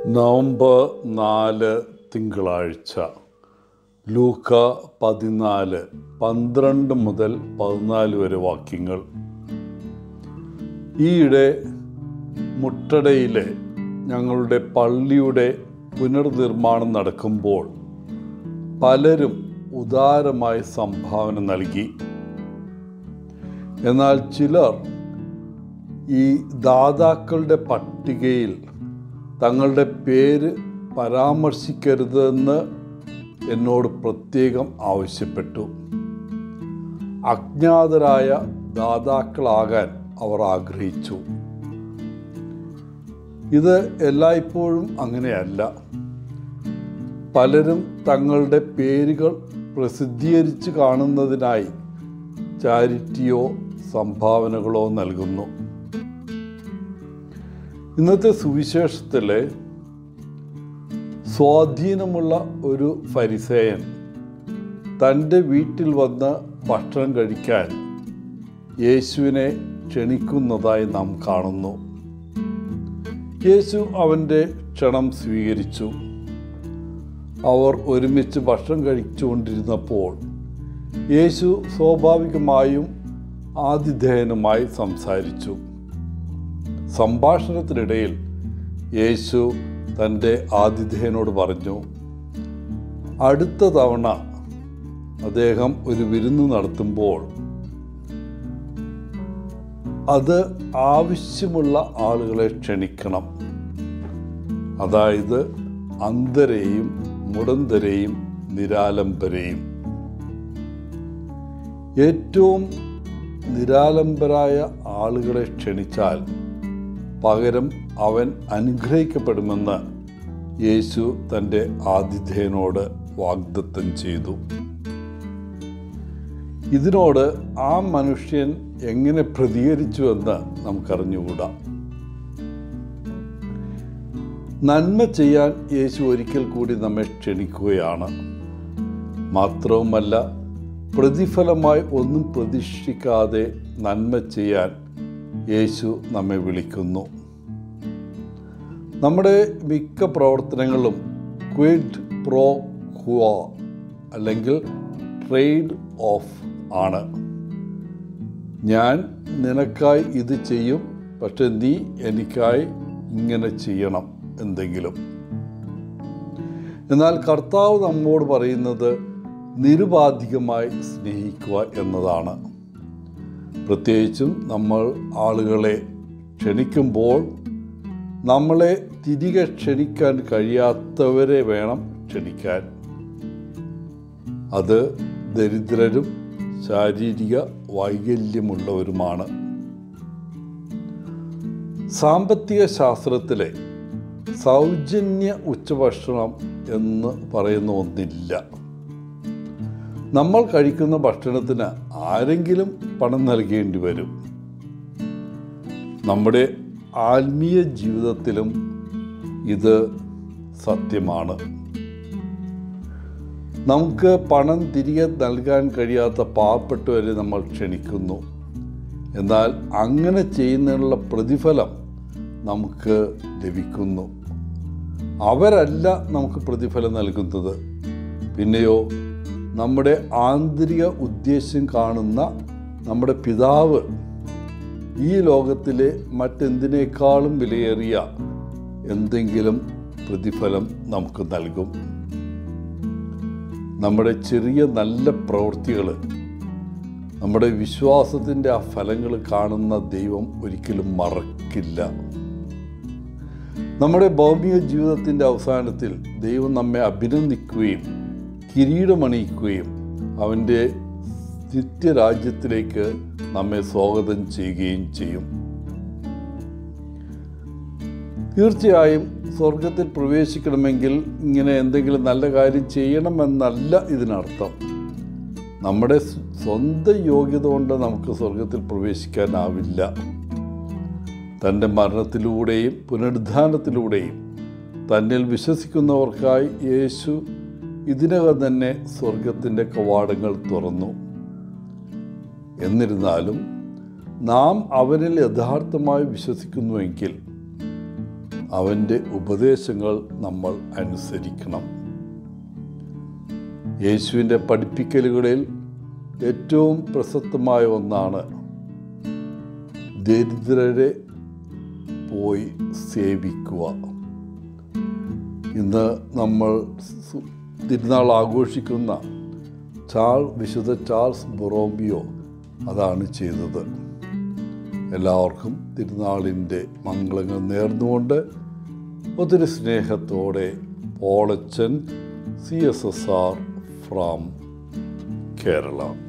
November നാല് തിങ്കളാഴ്ച ലൂക്ക പതിനാല് പന്ത്രണ്ട് മുതൽ പതിനാല് വരെ വാക്യങ്ങൾ ഈയിടെ മുട്ടടയിലെ ഞങ്ങളുടെ പള്ളിയുടെ പുനർനിർമ്മാണം നടക്കുമ്പോൾ പലരും ഉദാരമായി സംഭാവന നൽകി എന്നാൽ ചിലർ ഈ ദാതാക്കളുടെ പട്ടികയിൽ തങ്ങളുടെ പേര് പരാമർശിക്കരുതെന്ന് എന്നോട് പ്രത്യേകം ആവശ്യപ്പെട്ടു അജ്ഞാതരായ ദാതാക്കളാകാൻ അവർ ആഗ്രഹിച്ചു ഇത് എല്ലായ്പ്പോഴും അങ്ങനെയല്ല പലരും തങ്ങളുടെ പേരുകൾ പ്രസിദ്ധീകരിച്ച് കാണുന്നതിനായി ചാരിറ്റിയോ സംഭാവനകളോ നൽകുന്നു ഇന്നത്തെ സുവിശേഷത്തിലെ സ്വാധീനമുള്ള ഒരു ഫരിസേയൻ തൻ്റെ വീട്ടിൽ വന്ന് ഭക്ഷണം കഴിക്കാൻ യേശുവിനെ ക്ഷണിക്കുന്നതായി നാം കാണുന്നു യേശു അവൻ്റെ ക്ഷണം സ്വീകരിച്ചു അവർ ഒരുമിച്ച് ഭക്ഷണം കഴിച്ചുകൊണ്ടിരുന്നപ്പോൾ യേശു സ്വാഭാവികമായും ആതിഥേയനുമായി സംസാരിച്ചു സംഭാഷണത്തിനിടയിൽ യേശു തൻ്റെ ആതിഥേയനോട് പറഞ്ഞു അടുത്ത തവണ അദ്ദേഹം ഒരു വിരുന്ന് നടത്തുമ്പോൾ അത് ആവശ്യമുള്ള ആളുകളെ ക്ഷണിക്കണം അതായത് അന്ധരെയും മുടന്തരെയും നിരാലംബരെയും ഏറ്റവും നിരാലംബരായ ആളുകളെ ക്ഷണിച്ചാൽ പകരം അവൻ അനുഗ്രഹിക്കപ്പെടുമെന്ന് യേശു തൻ്റെ ആതിഥേയനോട് വാഗ്ദത്തം ചെയ്തു ഇതിനോട് ആ മനുഷ്യൻ എങ്ങനെ പ്രതികരിച്ചുവെന്ന് നമുക്കറിഞ്ഞുകൂടാ നന്മ ചെയ്യാൻ യേശു ഒരിക്കൽ കൂടി നമ്മെ ക്ഷണിക്കുകയാണ് മാത്രവുമല്ല പ്രതിഫലമായി ഒന്നും പ്രതീക്ഷിക്കാതെ നന്മ ചെയ്യാൻ യേശു നമ്മെ വിളിക്കുന്നു നമ്മുടെ മിക്ക പ്രവർത്തനങ്ങളും ക്വിഡ് പ്രോ ഹുവ അല്ലെങ്കിൽ ട്രേഡ് ഓഫ് ആണ് ഞാൻ നിനക്കായി ഇത് ചെയ്യും പക്ഷെ നീ എനിക്കായി ഇങ്ങനെ ചെയ്യണം എന്തെങ്കിലും എന്നാൽ കർത്താവ് നമ്മോട് പറയുന്നത് നിരുപാധികമായി സ്നേഹിക്കുക എന്നതാണ് പ്രത്യേകിച്ചും നമ്മൾ ആളുകളെ ക്ഷണിക്കുമ്പോൾ നമ്മളെ തിരികെ ക്ഷണിക്കാൻ കഴിയാത്തവരെ വേണം ക്ഷണിക്കാൻ അത് ദരിദ്രരും ശാരീരിക വൈകല്യമുള്ളവരുമാണ് സാമ്പത്തിക ശാസ്ത്രത്തിലെ സൗജന്യ ഉച്ചഭക്ഷണം എന്ന് പറയുന്ന ഒന്നില്ല നമ്മൾ കഴിക്കുന്ന ഭക്ഷണത്തിന് ആരെങ്കിലും പണം നൽകേണ്ടി വരും നമ്മുടെ ആത്മീയ ജീവിതത്തിലും ഇത് സത്യമാണ് നമുക്ക് പണം തിരികെ നൽകാൻ കഴിയാത്ത പാവപ്പെട്ടവരെ നമ്മൾ ക്ഷണിക്കുന്നു എന്നാൽ അങ്ങനെ ചെയ്യുന്നതിനുള്ള പ്രതിഫലം നമുക്ക് ലഭിക്കുന്നു അവരല്ല നമുക്ക് പ്രതിഫലം നൽകുന്നത് പിന്നെയോ നമ്മുടെ ആന്തരിക ഉദ്ദേശ്യം കാണുന്ന നമ്മുടെ പിതാവ് ഈ ലോകത്തിലെ മറ്റെന്തിനേക്കാളും വിലയേറിയ എന്തെങ്കിലും പ്രതിഫലം നമുക്ക് നൽകും നമ്മുടെ ചെറിയ നല്ല പ്രവൃത്തികൾ നമ്മുടെ വിശ്വാസത്തിൻ്റെ ആ ഫലങ്ങൾ കാണുന്ന ദൈവം ഒരിക്കലും മറക്കില്ല നമ്മുടെ ഭൗമിക ജീവിതത്തിൻ്റെ അവസാനത്തിൽ ദൈവം നമ്മെ അഭിനന്ദിക്കുകയും കിരീടമണിയിക്കുകയും അവൻ്റെ നിത്യരാജ്യത്തിലേക്ക് നമ്മെ സ്വാഗതം ചെയ്യുകയും ചെയ്യും തീർച്ചയായും സ്വർഗത്തിൽ പ്രവേശിക്കണമെങ്കിൽ ഇങ്ങനെ എന്തെങ്കിലും നല്ല കാര്യം ചെയ്യണമെന്നല്ല ഇതിനർത്ഥം നമ്മുടെ സ്വന്തം യോഗ്യത കൊണ്ട് നമുക്ക് സ്വർഗത്തിൽ പ്രവേശിക്കാനാവില്ല തൻ്റെ മരണത്തിലൂടെയും പുനരുദ്ധാനത്തിലൂടെയും തന്നിൽ വിശ്വസിക്കുന്നവർക്കായി യേശു ഇതിനകം തന്നെ സ്വർഗത്തിൻ്റെ കവാടങ്ങൾ തുറന്നു എന്നിരുന്നാലും നാം അവനിൽ യഥാർത്ഥമായി വിശ്വസിക്കുന്നുവെങ്കിൽ അവൻ്റെ ഉപദേശങ്ങൾ നമ്മൾ അനുസരിക്കണം യേശുവിൻ്റെ പഠിപ്പിക്കലുകളിൽ ഏറ്റവും പ്രസക്തമായ ഒന്നാണ് ദരിദ്രരെ പോയി സേവിക്കുക ഇന്ന് നമ്മൾ സു- തിരുനാൾ ആഘോഷിക്കുന്ന ചാൾ വിശുദ്ധ ചാൾസ് ബൊറോമിയോ അതാണ് ചെയ്തത് എല്ലാവർക്കും തിരുനാളിൻ്റെ മംഗളങ്ങൾ നേർന്നുകൊണ്ട് ഒത്തിരി സ്നേഹത്തോടെ Polachan C S S R from Kerala